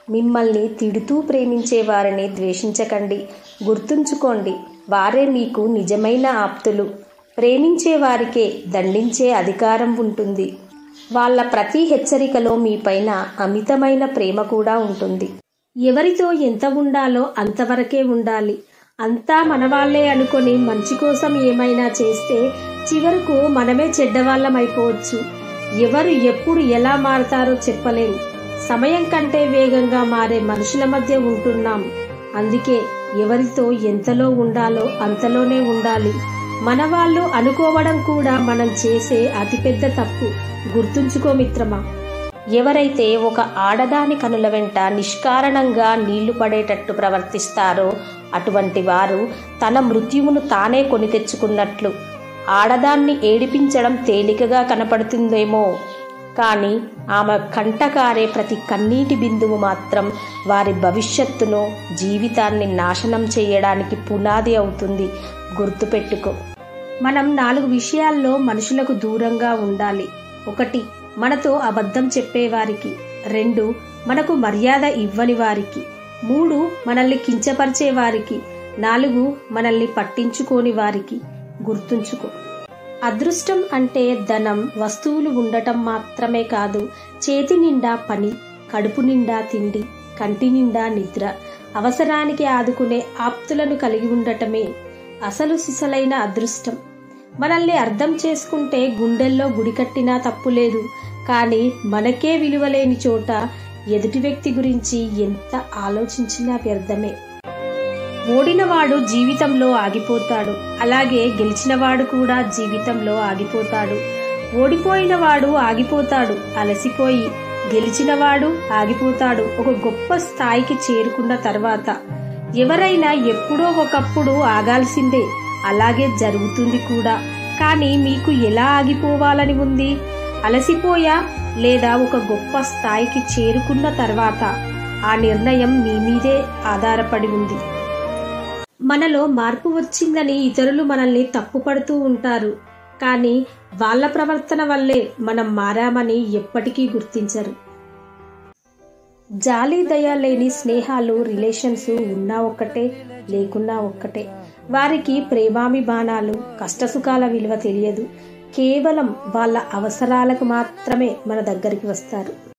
మిమ్మల్ని తిడుతూ ప్రేమించే వారిని ద్వేషించకండి గుర్తుంచుకోండి వారే మీకు నిజమైన ఆప్తులు ప్రేమించే వారికే దండించే అధికారం ఉంటుంది వాళ్ళ ప్రతి హెచ్చరికలో మీపైన అమితమైన ప్రేమ కూడా ఉంటుంది ఎవరితో ఎంత ఉండాలో అంతవరకే ఉండాలి అంతా మనవాళ్లే అనుకొని మంచి కోసం ఏమైనా చేస్తే చివరకు మనమే చెడ్డవాళ్ళం అయిపోవచ్చు ఎవరు ఎప్పుడు ఎలా మారతారో చెప్పలేం సమయం కంటే వేగంగా మారే మనుషుల మధ్య ఉంటున్నాం అందుకే ఎవరితో ఎంతలో ఉండాలో అంతలోనే ఉండాలి మన వాళ్ళు అనుకోవడం కూడా మనం చేసే అతిపెద్ద తప్పు గుర్తుంచుకో మిత్రమా ఎవరైతే ఒక ఆడదాని కనుల వెంట నిష్కారణంగా నీళ్లు పడేటట్టు ప్రవర్తిస్తారో అటువంటి వారు తన మృత్యువును తానే కొని తెచ్చుకున్నట్లు ఆడదాన్ని ఏడిపించడం తేలికగా కనపడుతుందేమో కానీ ఆమె కంటకారే ప్రతి కన్నీటి బిందువు మాత్రం వారి భవిష్యత్తును జీవితాన్ని నాశనం చేయడానికి పునాది అవుతుంది గుర్తుపెట్టుకో మనం నాలుగు విషయాల్లో మనుషులకు దూరంగా ఉండాలి ఒకటి మనతో అబద్ధం చెప్పేవారికి రెండు మనకు మర్యాద ఇవ్వని వారికి మూడు మనల్ని కించపరిచే వారికి నాలుగు మనల్ని పట్టించుకోని వారికి గుర్తుంచుకో అదృష్టం అంటే ధనం వస్తువులు ఉండటం మాత్రమే కాదు చేతి నిండా పని కడుపు నిండా తిండి కంటి నిండా నిద్ర అవసరానికి ఆదుకునే ఆప్తులను కలిగి ఉండటమే అసలు సిసలైన అదృష్టం మనల్ని అర్థం చేసుకుంటే గుండెల్లో గుడి కట్టినా తప్పులేదు కానీ మనకే విలువలేని చోట ఎదుటి వ్యక్తి గురించి ఎంత ఆలోచించినా వ్యర్థమే ఓడినవాడు జీవితంలో ఆగిపోతాడు అలాగే గెలిచినవాడు కూడా జీవితంలో ఆగిపోతాడు ఓడిపోయినవాడు ఆగిపోతాడు అలసిపోయి గెలిచినవాడు ఆగిపోతాడు ఒక గొప్ప స్థాయికి చేరుకున్న తర్వాత ఎవరైనా ఎప్పుడో ఒకప్పుడు ఆగాల్సిందే అలాగే జరుగుతుంది కూడా కానీ మీకు ఎలా ఆగిపోవాలని ఉంది అలసిపోయా లేదా ఒక గొప్ప స్థాయికి చేరుకున్న తర్వాత ఆ నిర్ణయం మీ మీదే ఆధారపడి ఉంది మనలో మార్పు వచ్చిందని ఇతరులు మనల్ని తప్పుపడుతూ ఉంటారు కానీ వాళ్ళ ప్రవర్తన వల్లే మనం మారామని ఎప్పటికీ గుర్తించరు జాలి దయ లేని స్నేహాలు రిలేషన్స్ ఉన్నా ఒక్కటే లేకున్నా ఒక్కటే వారికి ప్రేమాభిమానాలు కష్టసుఖాల విలువ తెలియదు కేవలం వాళ్ళ అవసరాలకు మాత్రమే మన దగ్గరికి వస్తారు